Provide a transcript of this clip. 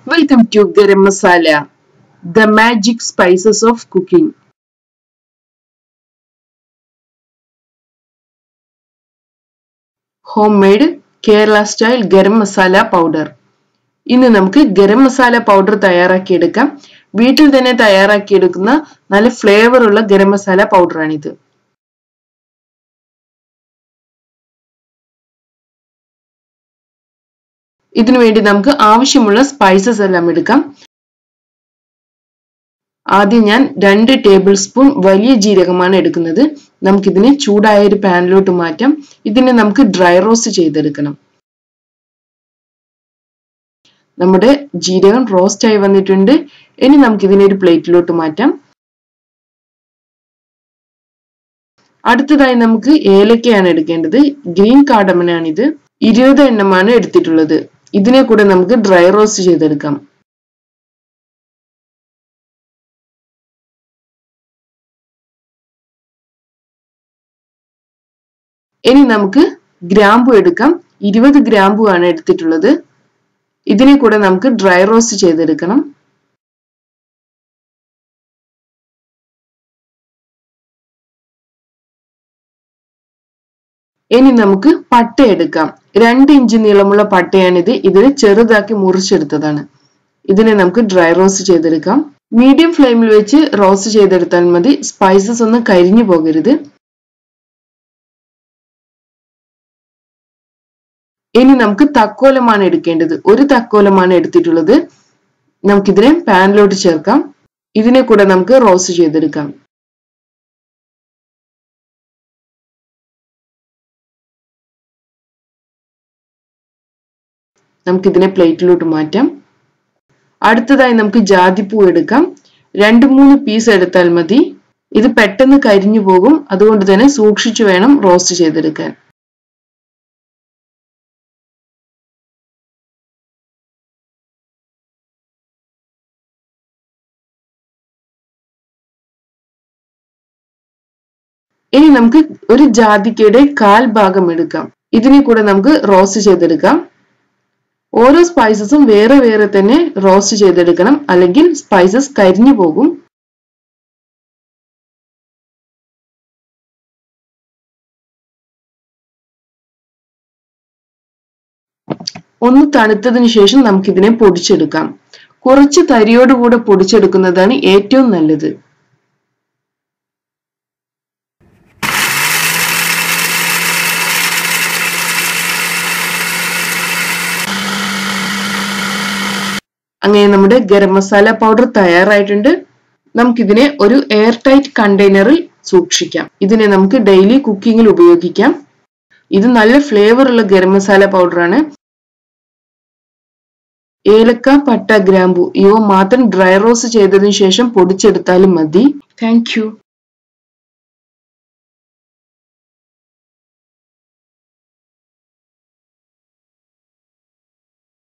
Welcome to Garam Masala, the magic spices of cooking. Home made Kerala style garam masala powder ഇന്ന് നമുക്ക് garam masala powder തയ്യാറാക്കിയെടുക്കാം വീട്ടിൽ തന്നെ തയ്യാറാക്കിയെടുക്കുന്ന നല്ല ഫ്ലേവർ ഉള്ള ഗരം മസാല പൗഡറാണിത് ഇതിനു വേണ്ടി നമുക്ക് ആവശ്യമുള്ള സ്പൈസസ് എല്ലാം എടുക്കാം ആദ്യം ഞാൻ രണ്ട് ടേബിൾ സ്പൂൺ വലിയ ജീരകമാണ് എടുക്കുന്നത് നമുക്കിതിനെ ചൂടായ ഒരു പാനിലോട്ട് മാറ്റാം ഇതിനെ നമുക്ക് ഡ്രൈ റോസ്റ്റ് ചെയ്തെടുക്കണം നമ്മുടെ ജീരകം റോസ്റ്റ് ആയി വന്നിട്ടുണ്ട് ഇനി നമുക്കിതിനെ ഒരു പ്ലേറ്റിലോട്ട് മാറ്റാം അടുത്തതായി നമുക്ക് ഏലക്കയാണ് എടുക്കേണ്ടത് ഗ്രീൻ കാർഡമനാണിത് ഇരുപത് എണ്ണമാണ് എടുത്തിട്ടുള്ളത് ഇതിനെ കൂടെ നമുക്ക് ഡ്രൈ റോസ്റ്റ് ചെയ്തെടുക്കാം ഇനി നമുക്ക് ഗ്രാമ്പു എടുക്കാം ഇരുപത് ഗ്രാമ്പു ആണ് എടുത്തിട്ടുള്ളത് ഇതിനെ കൂടെ നമുക്ക് ഡ്രൈ റോസ്റ്റ് ചെയ്തെടുക്കണം ഇനി നമുക്ക് പട്ട എടുക്കാം രണ്ട് ഇഞ്ച് നീളമുള്ള പട്ടയാണിത് ഇതിൽ ചെറുതാക്കി മുറിച്ചെടുത്തതാണ് ഇതിനെ നമുക്ക് ഡ്രൈ റോസ്റ്റ് ചെയ്തെടുക്കാം മീഡിയം ഫ്ലെയിമിൽ വെച്ച് റോസ്റ്റ് ചെയ്തെടുത്താൽ മതി സ്പൈസസ് ഒന്നും കരിഞ്ഞു പോകരുത് ഇനി നമുക്ക് തക്കോലമാണ് എടുക്കേണ്ടത് ഒരു തക്കോലമാണ് എടുത്തിട്ടുള്ളത് നമുക്കിതിനെ പാനിലോട്ട് ചേർക്കാം ഇതിനെ കൂടെ നമുക്ക് റോസ്റ്റ് ചെയ്തെടുക്കാം നമുക്കിതിനെ പ്ലേറ്റിലോട്ട് മാറ്റാം അടുത്തതായി നമുക്ക് ജാതിപ്പൂ എടുക്കാം രണ്ട് മൂന്ന് പീസ് എടുത്താൽ മതി ഇത് പെട്ടെന്ന് കരിഞ്ഞു പോകും അതുകൊണ്ട് തന്നെ സൂക്ഷിച്ചു വേണം റോസ്റ്റ് ചെയ്തെടുക്കാൻ ഇനി നമുക്ക് ഒരു ജാതിക്കയുടെ കാൽ ഭാഗം എടുക്കാം ഇതിനെ കൂടെ നമുക്ക് റോസ്റ്റ് ചെയ്തെടുക്കാം ഓരോ സ്പൈസസും വേറെ വേറെ തന്നെ റോസ്റ്റ് ചെയ്തെടുക്കണം അല്ലെങ്കിൽ സ്പൈസസ് കരിഞ്ഞു പോകും ഒന്ന് തണുത്തതിന് ശേഷം നമുക്കിതിനെ പൊടിച്ചെടുക്കാം കുറച്ച് തരിയോടുകൂടെ പൊടിച്ചെടുക്കുന്നതാണ് ഏറ്റവും നല്ലത് അങ്ങനെ നമ്മുടെ ഗരം മസാല പൗഡർ തയ്യാറായിട്ടുണ്ട് നമുക്കിതിനെ ഒരു എയർ ടൈറ്റ് കണ്ടെയ്നറിൽ സൂക്ഷിക്കാം ഇതിനെ നമുക്ക് ഡെയിലി കുക്കിങ്ങിൽ ഉപയോഗിക്കാം ഇത് നല്ല ഫ്ലേവർ ഉള്ള ഗരം മസാല പൗഡറാണ് ഏലക്ക പട്ട ഗ്രാമ്പു ഇവ മാത്രം ഡ്രൈ റോസ്റ്റ് ചെയ്തതിനു ശേഷം പൊടിച്ചെടുത്താലും മതി താങ്ക്